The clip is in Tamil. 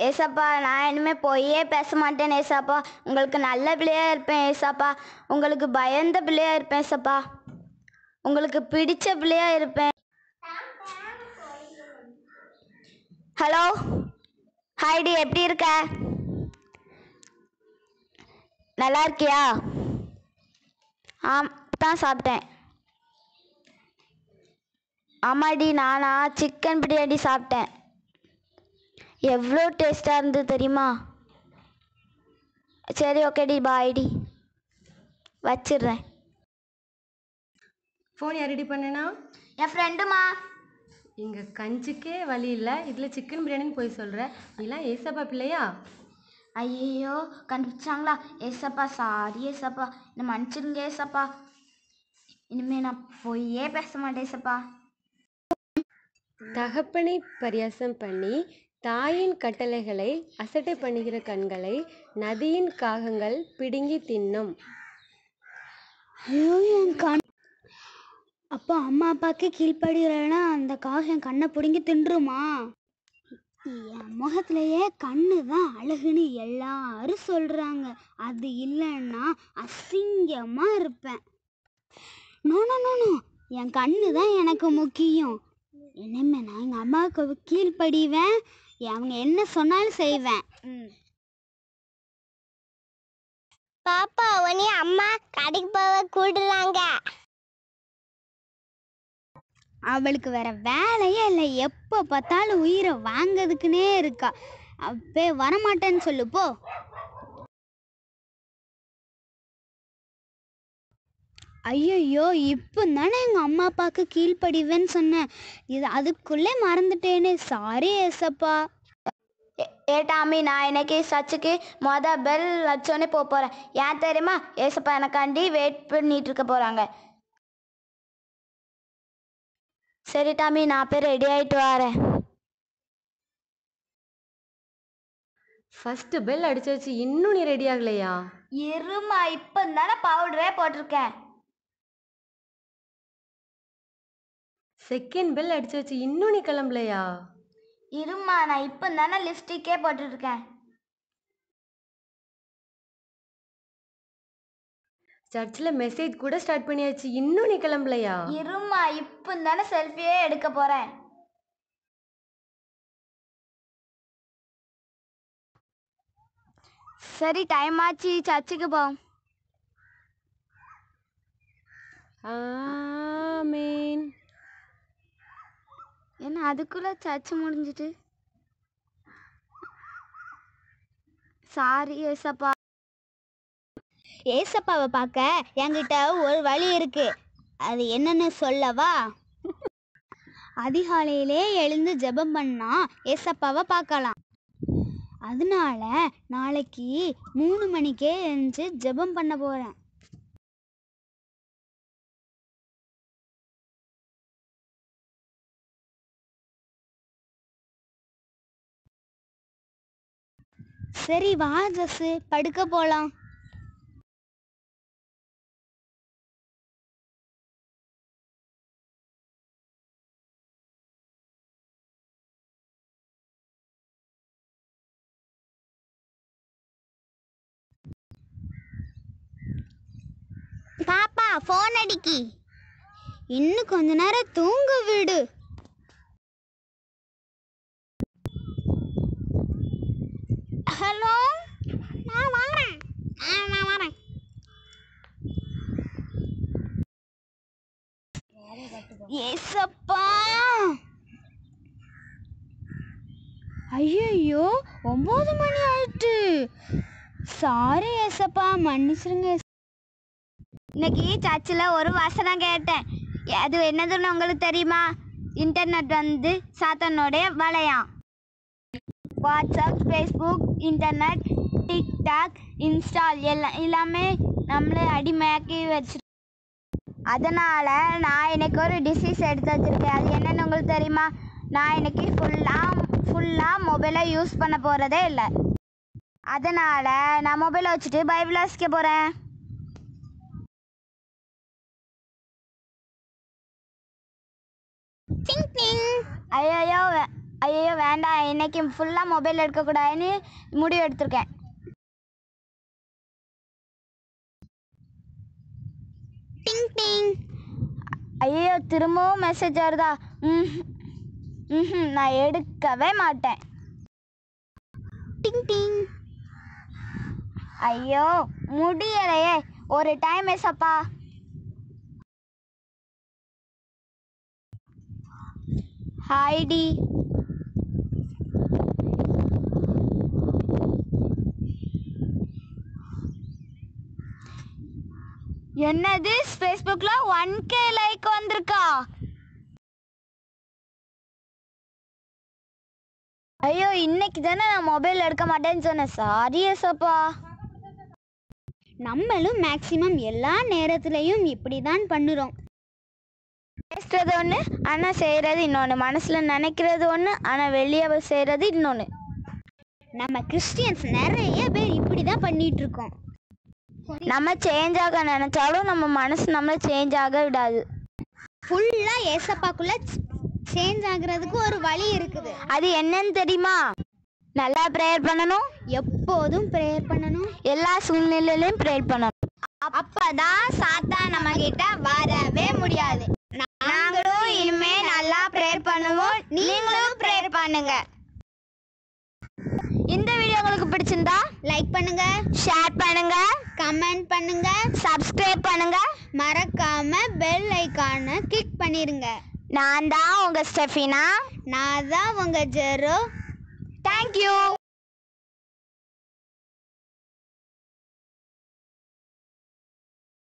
ஏசப்பா நான் இனிமேல் பொய்யே பேச மாட்டேன் ஏசப்பா உங்களுக்கு நல்ல பிள்ளையா இருப்பேன் ஏசப்பா உங்களுக்கு பயந்த பிள்ளையா இருப்பேன் ஏசப்பா உங்களுக்கு பிடிச்ச பிள்ளையா இருப்பேன் ஹலோ ஹாய்டி எப்படி இருக்க நல்லா இருக்கியா ஆம் தான் சாப்பிட்டேன் ஆமாடி நானா சிக்கன் பிரியாணி சாப்பிட்டேன் எவ்வளோ டேஸ்ட்டாக இருந்தது தெரியுமா சரி ஓகேடி பாய்டி வச்சிடுறேன் ஃபோன் யார் ரெடி பண்ணனா என் ஃப்ரெண்டுமா இங்கே கஞ்சிக்கே வழி இல்லை இதில் சிக்கன் பிரியாணின்னு போய் சொல்கிற நீலாம் ஏசப்பா பிள்ளையா ஐயோ கண்டுபிடிச்சாங்களா ஏசப்பா சாரி ஏசப்பா என்னை மன்னிச்சிடுங்க ஏசப்பா இனிமேல் நான் பொய்யே பேச மாட்டேன் ஏசப்பா தகப்பனை பரியாசம் பண்ணி தாயின் கட்டளைகளை அசட்டை பண்ணுகிற கண்களை நதியின் காகங்கள் பிடுங்கி தின்னும் ஐயோ என் கண் அப்பா அம்மா அப்பாவுக்கு கீழ்ப்படுகிறேன்னா அந்த காகம் என் கண்ணை பிடுங்கி தின்றுமா என் முகத்திலேயே கண்ணு தான் அழகுன்னு எல்லாரும் சொல்கிறாங்க அது இல்லைன்னா அசிங்கமாக இருப்பேன் நோ நோ நோ நோ என் கண்ணு தான் எனக்கு முக்கியம் இனிமே நான் எங்கள் அம்மாவுக்கு கீழ்ப்படிவேன் அவங்க என்ன சொன்னாலும் செய்வேன் ம் பாப்பா உனி அம்மா கடைக்கு போக கூடுறாங்க அவளுக்கு வேற வேலையே இல்லை எப்போ பார்த்தாலும் உயிரை வாங்கிறதுக்குனே இருக்கா அப்பே வரமாட்டேன்னு சொல்லு போ ஐயோ இப்போ தானே எங்கள் அம்மா அப்பாவுக்கு கீழ்ப்படிவேன்னு சொன்னேன் இது அதுக்குள்ளே மறந்துட்டேனே சாரி ஏசப்பா ஏ- ஏ டாமி நான் இன்னைக்கு சர்ச்சுக்கு மொத பெல் வச்சோடனே போக போகிறேன் ஏன் தெரியுமா ஏசப்பா எனக்காண்டி வெயிட் பண்ணிட்டு இருக்க போகிறாங்க சரி டாமி நான் போய் ரெடி ஆகிட்டு வரேன் ஃபஸ்ட்டு பெல் அடிச்சு வச்சு இன்னும் நீ ரெடி ஆகலையா இருமா இப்போ தானே பவுடரே போட்டிருக்கேன் செகண்ட் பெல் அடிச்சு வச்சு இன்னும் நீ கிளம்பலையா இருமா நான் இப்போ தானே லிப்ஸ்டிக்கே போட்டுருக்கேன் சர்ச்சில் மெசேஜ் கூட ஸ்டார்ட் பண்ணியாச்சு இன்னும் நீ கிளம்பலையா இருமா இப்போ தானே செல்ஃபியே எடுக்க போகிறேன் சரி டைம் ஆச்சு சர்ச்சுக்கு போவோம் ஆமேன் என்ன அதுக்குள்ளே சர்ச்சு முடிஞ்சிட்டு சாரி ஏசப்பா ஏசப்பாவை பார்க்க என்கிட்ட ஒரு வழி இருக்கு அது என்னன்னு சொல்லவா அதிகாலையிலே எழுந்து ஜெபம் பண்ணா ஏசப்பாவை பார்க்கலாம் அதனால நாளைக்கு மூணு மணிக்கே எழுந்து ஜெபம் பண்ண போறேன் சரி வா ஜஸ்ஸு படுக்க போலாம் பாப்பா ஃபோன் அடிக்கி இன்னும் கொஞ்ச நேரம் தூங்க விடு ஹலோ நான் வரேன் ஆ நான் வரேன் ஏசப்பா ஐயோ ஒம்பது மணி ஆயிட்டு சாரி ஏசப்பா மன்னிச்சிருங்க இன்னைக்கு சர்ச்சில் ஒரு வசனம் கேட்டேன் அது என்னதுன்னு உங்களுக்கு தெரியுமா இன்டர்நெட் வந்து சாத்தனுடைய வளையாம் WhatsApp Facebook internet TikTok install எல்லாம் எல்லாமே நம்மளை அடிமையாக்கி வச்சு அதனால் நான் இன்னைக்கு ஒரு டிசீஸ் எடுத்து வச்சுருக்கேன் அது என்னன்னு உங்களுக்கு தெரியுமா நான் இன்னைக்கு ஃபுல்லாக ஃபுல்லாக மொபைலை யூஸ் பண்ண போகிறதே இல்லை அதனால் நான் மொபைலை வச்சுட்டு பைபிள் வாசிக்க போகிறேன் டிங் டிங் ஐயோ ஐயோ வேண்டாம் இன்னைக்கு ஃபுல்லாக மொபைல் எடுக்கக்கூடாதுன்னு முடிவு எடுத்திருக்கேன் டிங் டிங் ஐயோ திரும்பவும் மெசேஜ் வருதா ம் ம் நான் எடுக்கவே மாட்டேன் டிங் டிங் ஐயோ முடியலையே ஒரு டைம் ஏசப்பா ஹாய்டி என்னது ஃபேஸ்புக்கில் ஒன் கே லைக் வந்திருக்கா ஐயோ இன்னைக்கு தானே நான் மொபைல் எடுக்க மாட்டேன்னு சொன்னேன் சாரி ஏசப்பா நம்மளும் மேக்சிமம் எல்லா நேரத்துலையும் இப்படி தான் பண்ணுறோம் பேசுறது ஒன்று ஆனால் செய்கிறது இன்னொன்று மனசில் நினைக்கிறது ஒன்று ஆனால் வெளியே செய்கிறது இன்னொன்று நம்ம கிறிஸ்டியன்ஸ் நிறைய பேர் இப்படி தான் பண்ணிட்டு இருக்கோம் நம்ம சேஞ்ச் ஆக நினைச்சாலும் நம்ம மனசு நம்மளை சேஞ்ச் ஆக விடாது ஃபுல்லாக ஏசப்பாக்குள்ள சேஞ்ச் ஆகுறதுக்கு ஒரு வழி இருக்குது அது என்னன்னு தெரியுமா நல்லா ப்ரேயர் பண்ணணும் எப்போதும் ப்ரேயர் பண்ணணும் எல்லா சூழ்நிலையிலையும் ப்ரேயர் பண்ணணும் அப்பதான் சாத்தா நம்ம கிட்ட வரவே முடியாது நாங்களும் இனிமே நல்லா ப்ரேயர் பண்ணுவோம் நீங்களும் ப்ரேயர் பண்ணுங்க இந்த வீடியோ உங்களுக்கு பிடிச்சிருந்தா லைக் பண்ணுங்க ஷேர் பண்ணுங்க கமெண்ட் பண்ணுங்க சப்ஸ்கிரைப் பண்ணுங்க மறக்காம பெல் ஐக்கானை கிளிக் பண்ணிருங்க நான் தான் உங்க ஸ்டெஃபினா நான் தான் உங்க ஜெரோ தேங்க்யூ